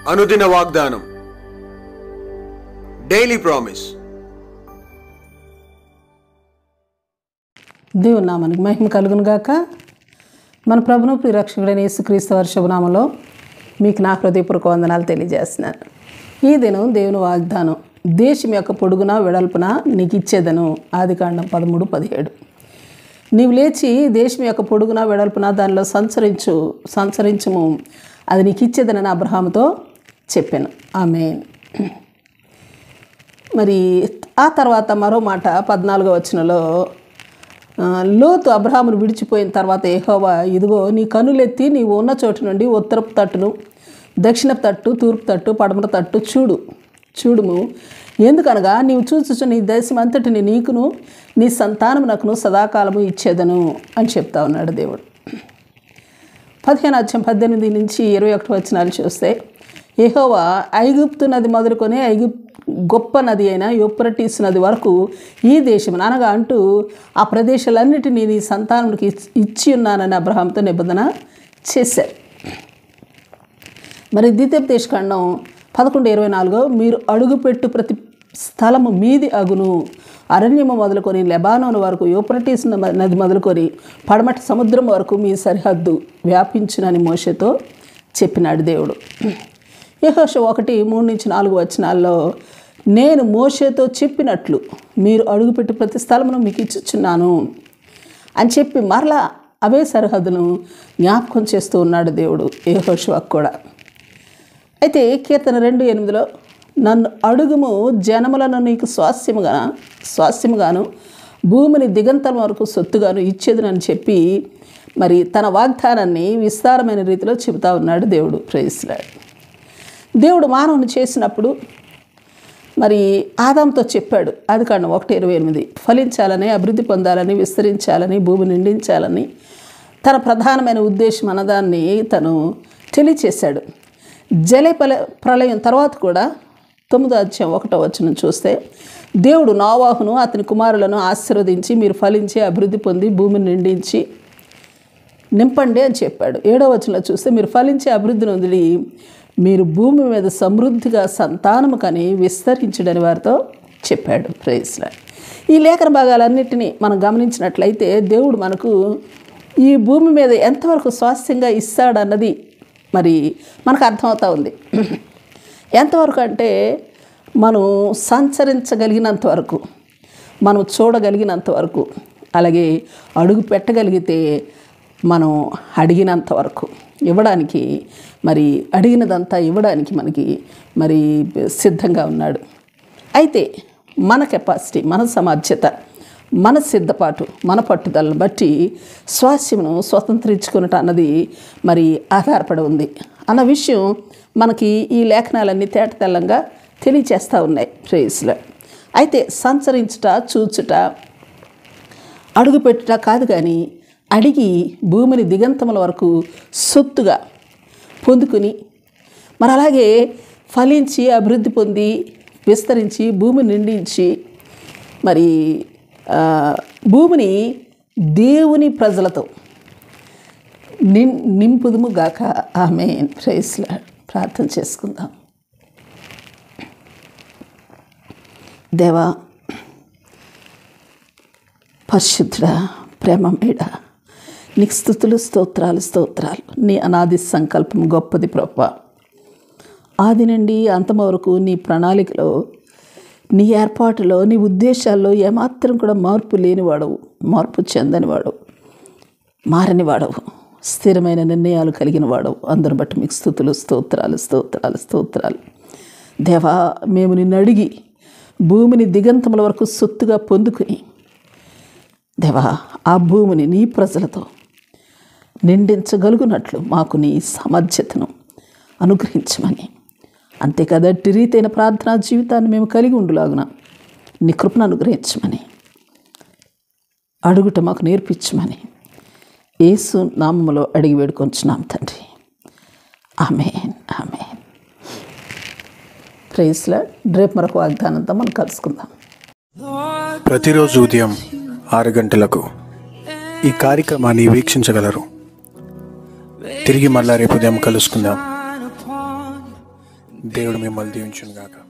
అనుదిన వాగ్దానం daily promise దేవుని నామానికి మహిమ కలుగును గాక మన ప్రభును ప్రిరక్షకుడైన యేసుక్రీస్తు వారి శుభనామంలో మీకు నా హృదయపూర్వక వందనాలు తెలియజేస్తున్నాను ఈ దినం దేవుని వాగ్దానం దేశం యొక్క పొడుగున వెడల్పున నీకు ఇచ్చేదను ఆదికాండం పదమూడు పదిహేడు నీవు లేచి దేశం యొక్క పొడుగున వెడల్పున దానిలో సంచరించు సంచరించుము అది నీకు ఇచ్చేదనని అబ్రహాముతో చెప్పాను ఆమె మరి ఆ తర్వాత మరో మాట పద్నాలుగో వచనంలో ఆ, లోతు అబ్రహామును విడిచిపోయిన తర్వాత ఏహోవా ఇదిగో నీ కనులెత్తి నీవు ఉన్న చోటు నుండి ఉత్తరపు తట్టును దక్షిణపు తట్టు తూర్పు తట్టు పడమర తట్టు చూడు చూడుము ఎందుకనగా నీవు చూచుచు నీ దేశం అంతటిని నీకును నీ సంతానమునకును సదాకాలము ఇచ్చేదను అని చెప్తా ఉన్నాడు దేవుడు పదిహేను అధ్యాయం పద్దెనిమిది నుంచి ఇరవై ఒకటి వచనాలు చూస్తే యెహోవా ఐగుప్తు నది మొదలుకొని ఐగుప్ గొప్ప నది అయిన యూప్రటీస్ నది వరకు ఈ దేశం అనగా అంటూ ఆ ప్రదేశాలన్నిటినీ నీ సంతానానికి ఇచ్చి- ఇచ్చి ఉన్నానని అబ్రహాంతో నిబంధన చేశారు మరి ద్వితీయోపదేశకాండం పదకొండు ఇరవై నాలుగు మీరు అడుగుపెట్టు ప్రతి స్థలము మీది అగును అరణ్యము మొదలుకొని లెబానోన్ వరకు యూప్రటీస్ న- నది మొదలుకొని పడమటి సముద్రం వరకు మీ సరిహద్దు వ్యాపించునని మోషతో చెప్పినాడు దేవుడు యెహోష ఒకటి మూడు నుంచి నాలుగు వచనాల్లో నేను మోషేతో చెప్పినట్లు మీరు అడుగుపెట్టు ప్రతి స్థలమును మీకు ఇచ్చుచున్నాను అని చెప్పి మరలా అవే సరిహద్దును జ్ఞాపకం చేస్తూ ఉన్నాడు దేవుడు యెహోషువకు కూడా అయితే కీర్తన రెండు ఎనిమిదిలో నన్ను అడుగుము జనములను నీకు స్వాస్యముగా స్వాస్యముగాను భూమిని దిగంతరం వరకు సొత్తుగాను ఇచ్చేదనని చెప్పి మరి తన వాగ్దానాన్ని విస్తారమైన రీతిలో చెబుతా ఉన్నాడు దేవుడు ప్రేయిస్తున్నాడు దేవుడు మానవుని చేసినప్పుడు మరి ఆదాంతో చెప్పాడు అది కాండం ఒకటి ఇరవై ఎనిమిది ఫలించాలని అభివృద్ధి పొందాలని విస్తరించాలని భూమి నిండించాలని తన ప్రధానమైన ఉద్దేశం అన్నదాన్ని తను తెలియచేశాడు జల పల- ప్రళయం తర్వాత కూడా తొమ్మిదో అధ్యాయం ఒకటో వచ్చిన చూస్తే దేవుడు నోవాహును అతని కుమారులను ఆశీర్వదించి మీరు ఫలించి అభివృద్ధి పొంది భూమిని నిండించి నింపండి అని చెప్పాడు ఏడో వచనంలో చూస్తే మీరు ఫలించే అభివృద్ధిని వదిలి మీరు భూమి మీద సమృద్ధిగా సంతానము కని విస్తరించడని వారితో చెప్పాడు ప్రేస్లా ఈ లేఖన భాగాలన్నిటినీ మనం గమనించినట్లయితే దేవుడు మనకు ఈ భూమి మీద ఎంతవరకు స్వాస్థ్యంగా ఇస్తాడన్నది మరి మనకు అర్థమవుతా ఉంది ఎంతవరకు అంటే మనం సంచరించగలిగినంత వరకు మనం చూడగలిగినంత వరకు అలాగే అడుగు పెట్టగలిగితే మనం అడిగినంత వరకు ఇవ్వడానికి మరి అడిగినదంతా ఇవ్వడానికి మనకి మరి సిద్ధంగా ఉన్నాడు అయితే మన కెపాసిటీ మన సమాధ్యత మన సిద్ధపాటు మన పట్టుదలను బట్టి స్వాస్యమును స్వతంత్రించుకున్నట అన్నది మరి ఆధారపడి ఉంది అన్న విషయం మనకి ఈ లేఖనాలన్నీ తేటతెల్లంగా తెలియచేస్తూ ఉన్నాయి ప్రేయస్లో అయితే సంచరించుట చూచుట అడుగుపెట్టుట కాదు కానీ అడిగి భూమిని దిగంతముల వరకు సొత్తుగా పొందుకుని మరి అలాగే ఫలించి అభివృద్ధి పొంది విస్తరించి భూమి నిండించి మరి ఆ, భూమిని దేవుని ప్రజలతో నిం నింపుదుము గాక ఆమె ప్రేస్లా ప్రార్థన చేసుకుందాం దేవా పరిశుద్ధుడా ప్రేమమేడ నీకు స్థుతులు స్తోత్రాలు స్తోత్రాలు నీ అనాది సంకల్పం గొప్పది ప్రభ ఆది నుండి అంతం వరకు నీ ప్రణాళికలో నీ ఏర్పాటులో నీ ఉద్దేశాల్లో ఏమాత్రం కూడా మార్పు లేనివాడవు మార్పు చెందనివాడవు మారనివాడవు స్థిరమైన నిర్ణయాలు కలిగిన వాడవు అందరు బట్టి మీకు స్థుతులు స్తోత్రాలు స్తోత్రాలు స్తోత్రాలు దేవా మేము నిన్ను అడిగి భూమిని దిగంతముల వరకు సొత్తుగా పొందుకుని దేవా ఆ భూమిని నీ ప్రజలతో నిండించగలుగునట్లు మాకు నీ సమర్థ్యతను అనుగ్రహించమని అంతేకాదు అట్టి రీతైన ప్రార్థనా జీవితాన్ని మేము కలిగి ఉండులాగున నీ కృపను అనుగ్రహించమని అడుగుట మాకు నేర్పించమని యేసు నామములో అడిగి వేడుకొంచున్నాం తండ్రి ఆమెన్ ఆమెన్ ప్రేస్లా రేపు మరొక వాగ్దానంతో మనం కలుసుకుందాం ప్రతిరోజు ఉదయం ఆరు గంటలకు ఈ కార్యక్రమాన్ని వీక్షించగలరు తిరిగి మళ్ళా రేపు ఉదయం కలుసుకుందాం దేవుడు మిమ్మల్ని దీవించును గాక